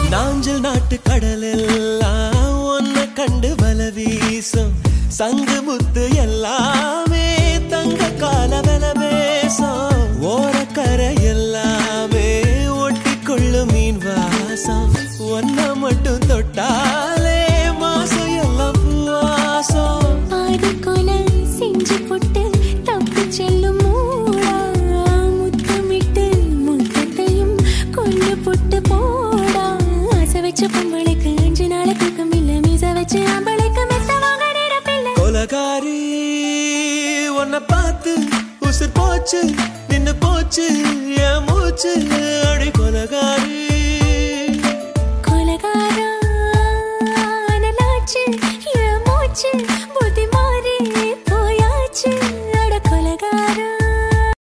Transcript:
நாஞ்சல் நாட்டு கடலெல்லாம் ஒன்ன கண்டு வல வீசும் சங்கு முத்து எல்லாமே தங்க கால வெல பேசும் ஓரக்கரை எல்லாமே ஒட்டி கொள்ளும் மீன் வாசம் ஒன்ன மட்டும் தொட்டாலே மாசம் எல்லாம் பூவாசம் பாதி கொலை செஞ்சு போட்டு தப்பு செல்லும் மூடா முத்தமிட்டு முத்தத்தையும் கொண்டு போட்டு போடா ஆசை வச்ச பொம்பளைக்கு அஞ்சு நாள் தூக்கம் இல்ல மீச வச்சு ஆம்பளைக்கு மெத்த வாங்க நேரப்பில்லை கொலகாரி உன்னை பார்த்து உசுர் போச்சு நின்னு போச்சு என் மூச்சு